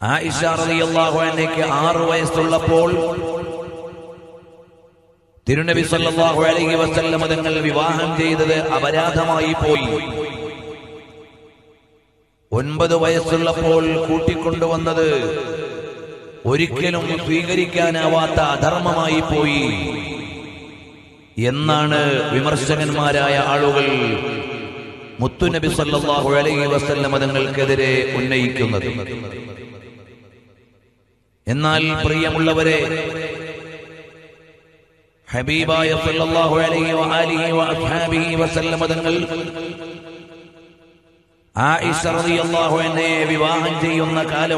ആയിഷ റളിയല്ലാഹു അൻഹയ്ക്ക് ആറ് വയസ്സുള്ളപ്പോൾ തിരുനബി സല്ലല്ലാഹു അലൈഹി വസല്ലം തങ്ങൾ വിവാഹം ചെയ്തത് അപരാധമായി പോയി ഒൻപത് വയസ്സുള്ളപ്പോൾ കൂട്ടിക്കൊണ്ടുവന്നത് ഒരിക്കലും സ്വീകരിക്കാനാവാത്ത അധർമ്മമായി പോയി എന്നാണ് വിമർശകന്മാരായ ആളുകൾ മുത്തുനബി സല്ലല്ലാഹു അലൈഹി വസല്ലം തങ്ങൾക്കെതിരെ ഉന്നയിക്കുന്നത് എന്നാൽ പ്രിയമുള്ളവരെ ഹബീബായ സല്ലല്ലാഹു അലൈഹി വആലിഹി വഅസ്ഹാബിഹി വസല്ലം തങ്ങൾ ആയിഷ റളിയല്ലാഹു അൻഹയെ വിവാഹം ചെയ്യുന്ന കാലം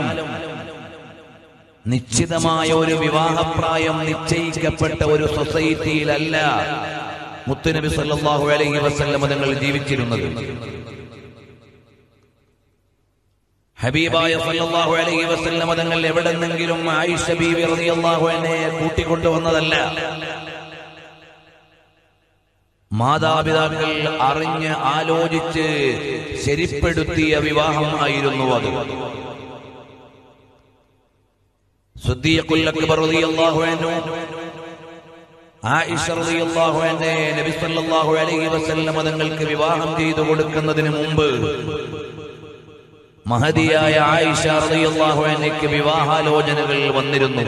നിശ്ചിതമായ ഒരു വിവാഹപ്രായം നിശ്ചയിക്കപ്പെട്ട ഒരു സൊസൈറ്റിയിലല്ല മുത്തുനബി സല്ലല്ലാഹു അലൈഹി വസല്ലം തങ്ങൾ ജീവിച്ചിരുന്നത് ഹബീബായ സല്ലല്ലാഹു അലൈഹി വസല്ലം തങ്ങൾ എവിടെന്നെങ്കിലും ആയിഷ ബീവി റളിയല്ലാഹു അൻഹയെ കൂട്ടിക്കൊണ്ടുവന്നതല്ല മാതാപിതാക്കൾ അറിഞ്ഞ് ആലോചിച്ച് ശരിപ്പെടുത്തിയ വിവാഹം ആയിരുന്നു അത് സുദ്ദീഖുൽ അക്ബർ റളിയല്ലാഹു അൻഹു ആയിഷ റളിയല്ലാഹു അൻഹയെ നബി സല്ലല്ലാഹു അലൈഹി വസല്ലം തങ്ങൾക്ക് വിവാഹം ചെയ്തു കൊടുക്കുന്നതിന് മുമ്പ് മഹതിയായ ആയിഷ റളിയല്ലാഹു അൻഹയ്ക്ക് വിവാഹാലോചനകൾ വന്നിരുന്നു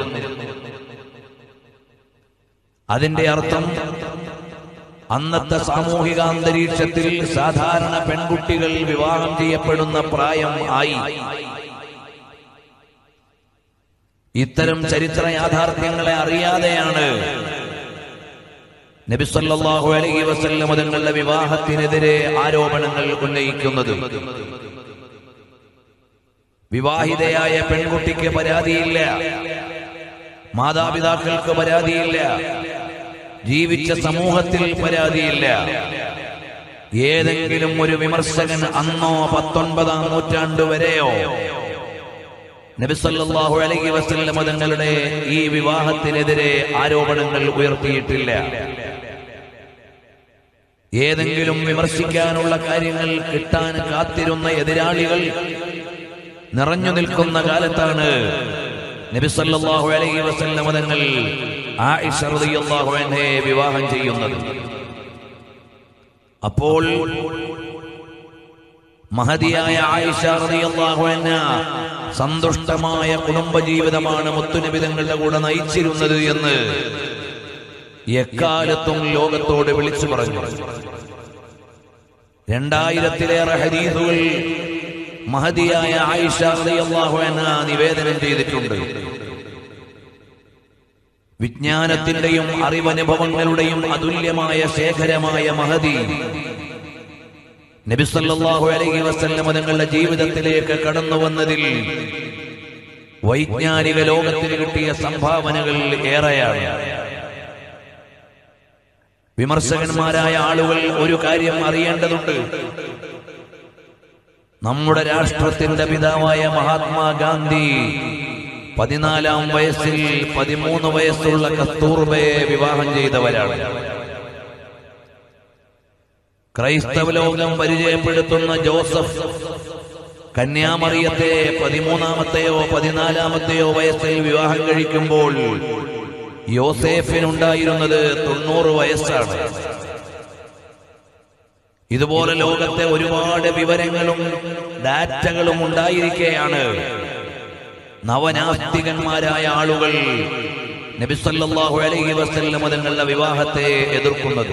അതിന്റെ അർത്ഥം അന്നത്തെ സാമൂഹിക അന്തരീക്ഷത്തിൽ സാധാരണ പെൺകുട്ടികൾ വിവാഹം ചെയ്യപ്പെടുന്ന പ്രായം ആയി ഇത്തരം ചരിത്ര യാഥാർത്ഥ്യങ്ങളെ അറിയാതെയാണ് നബി സല്ലല്ലാഹു അലൈഹി വസല്ലം തങ്ങളുടെ വിവാഹത്തിനെതിരെ ആരോപണങ്ങൾ ഉന്നയിക്കുന്നത് വിവാഹിതയായ പെൺകുട്ടിക്ക് പരാതിയില്ല മാതാപിതാക്കൾക്ക് പരാതിയില്ല ജീവിച്ച സമൂഹത്തിൽ പരാതിയില്ല ഏതെങ്കിലും ഒരു വിമർശകൻ അന്നോ പത്തൊൻപതാം നൂറ്റാണ്ട് വരെയോ നബിസല്ലാഹു അലൈഹി വസല്ലം തങ്ങളുടെ ഈ വിവാഹത്തിനെതിരെ ആരോപണങ്ങൾ ഉയർത്തിയിട്ടില്ല ഏതെങ്കിലും വിമർശിക്കാനുള്ള കാര്യങ്ങൾ കിട്ടാൻ കാത്തിരുന്ന എതിരാളികൾ നിറഞ്ഞു നിൽക്കുന്ന കാലത്താണ് നബിസല്ലാഹു അലൈഹി വസല്ലം തങ്ങൾ ആയിഷ റളിയല്ലാഹു അൻഹയെ വിവാഹം ചെയ്യുന്നത് അപ്പോൾ മഹതിയായ ആയിഷ റളിയല്ലാഹു അൻഹ സന്തുഷ്ടമായ കുടുംബജീവിതമാണ് മുത്തുനബി തങ്ങളുടെ കൂടെ നയിച്ചിരുന്നത് എന്ന് എക്കാലത്തും ലോകത്തോട് വിളിച്ചു പറഞ്ഞു രണ്ടായിരത്തിലേറെ ഹദീസുകൾ മഹതിയായ ആയിഷ റളിയല്ലാഹു അൻഹ നിവേദനം ചെയ്തിട്ടുണ്ട് വിജ്ഞാനത്തിന്റെയും അറിവനുഭവങ്ങളുടെയും അതുല്യമായ ശേഖരമായ മഹതി നബിസല്ലാഹു അലൈഹി വസല്ലം തങ്ങളുടെ ജീവിതത്തിലേക്ക് കടന്നു വന്നതിൽ വൈജ്ഞാനിക ലോകത്തിന് കിട്ടിയ സംഭാവനകൾ ഏറെയാണ് വിമർശകന്മാരായ ആളുകൾ ഒരു കാര്യം അറിയേണ്ടതുണ്ട് നമ്മുടെ രാഷ്ട്രത്തിന്റെ പിതാവായ മഹാത്മാഗാന്ധി പതിനാലാം വയസ്സിൽ പതിമൂന്ന് വയസ്സുള്ള കസ്തൂർബയെ വിവാഹം ചെയ്തവരാണ് ക്രൈസ്തവ ലോകം പരിചയപ്പെടുത്തുന്ന ജോസഫ് കന്യാമറിയത്തെ പതിമൂന്നാമത്തെയോ പതിനാലാമത്തെയോ വയസ്സിൽ വിവാഹം കഴിക്കുമ്പോൾ യോസേഫിനുണ്ടായിരുന്നത് തൊണ്ണൂറ് വയസ്സാണ് ഇതുപോലെ ലോകത്തെ ഒരുപാട് വിവരങ്ങളും ഡാറ്റകളും ഉണ്ടായിരിക്കെയാണ് നവനാസ്തികന്മാരായ ആളുകൾ നബിസല്ലാഹു അലൈഹി വസല്ലം തങ്ങളുടെ വിവാഹത്തെ എതിർക്കുന്നത്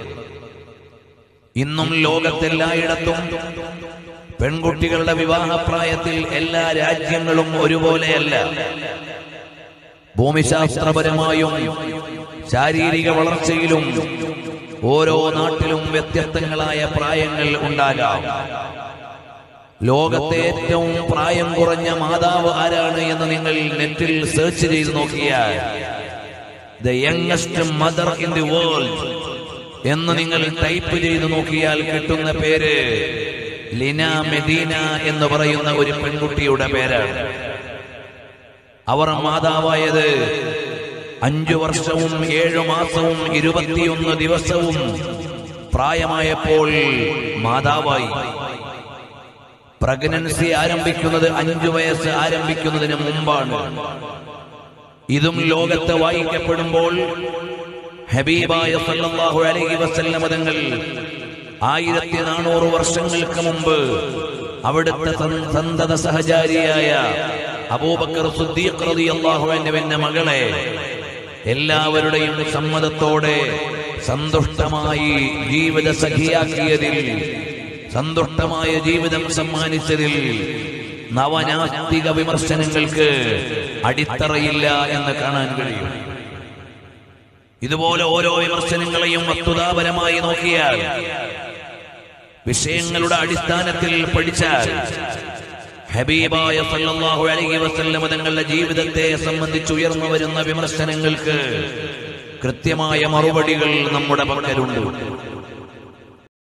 ഇന്നും ലോകത്തെല്ലായിടത്തും പെൺകുട്ടികളുടെ വിവാഹപ്രായത്തിൽ എല്ലാ രാജ്യങ്ങളും ഒരുപോലെയല്ല ഭൂമിശാസ്ത്രപരമായും ശാരീരിക വളർച്ചയിലും ഓരോ നാട്ടിലും വ്യത്യസ്തങ്ങളായ പ്രായങ്ങൾ ഉണ്ടാകാം ലോകത്തെ ഏറ്റവും പ്രായം കുറഞ്ഞ മാതാവ് ആരാണ് എന്ന് നിങ്ങൾ നെറ്റിൽ സെർച്ച് ചെയ്ത് നോക്കിയാൽ the youngest mother in the world എന്ന് നിങ്ങൾ ടൈപ്പ് ചെയ്ത് നോക്കിയാൽ കിട്ടുന്ന പേര് ലിന മെദീന എന്ന് പറയുന്ന ഒരു പെൺകുട്ടിയുടെ പേരാണ് അവർ മാതാവായത് അഞ്ചു വർഷവും ഏഴു മാസവും ഇരുപത്തിയൊന്ന് ദിവസവും പ്രായമായപ്പോൾ മാതാവായി പ്രഗ്നൻസി ആരംഭിക്കുന്നത് അഞ്ചു വയസ്സ് ആരംഭിക്കുന്നതിന് മുമ്പാണ് ഇതും ലോകത്ത് വായിക്കപ്പെടുമ്പോൾ ഹബീബായ സല്ലല്ലാഹു അലൈഹി വസല്ലമ തങ്ങൾ ആയിരത്തി നാനൂറ് വർഷങ്ങൾക്ക് മുമ്പ് അവിടുത്തെ സൻ- സന്തത സഹചാരിയായ അബൂബക്കർ സുദ്ദീഖ് റളിയല്ലാഹു അൻഹുവിന്റെ മകളെ എല്ലാവരുടെയും സമ്മതത്തോടെ സന്തുഷ്ടമായി ജീവിത സഖിയാക്കിയതിൽ സന്തുഷ്ടമായ ജീവിതം സമ്മാനിച്ചതിൽ നവനാസ്തിക വിമർശനങ്ങൾക്ക് അടിത്തറയില്ല എന്ന് കാണാൻ കഴിയും ഇതുപോലെ ഓരോ വിമർശനങ്ങളെയും വസ്തുതാപരമായി നോക്കിയാൽ വിഷയങ്ങളുടെ അടിസ്ഥാനത്തിൽ പഠിച്ചാൽ ഹബീബായ സല്ലല്ലാഹു അലൈഹി വസല്ലം തങ്ങളുടെ ജീവിതത്തെ സംബന്ധിച്ച് ഉയർന്നു വരുന്ന വിമർശനങ്ങൾക്ക് കൃത്യമായ മറുപടികൾ നമ്മുടെ പക്കലുണ്ട്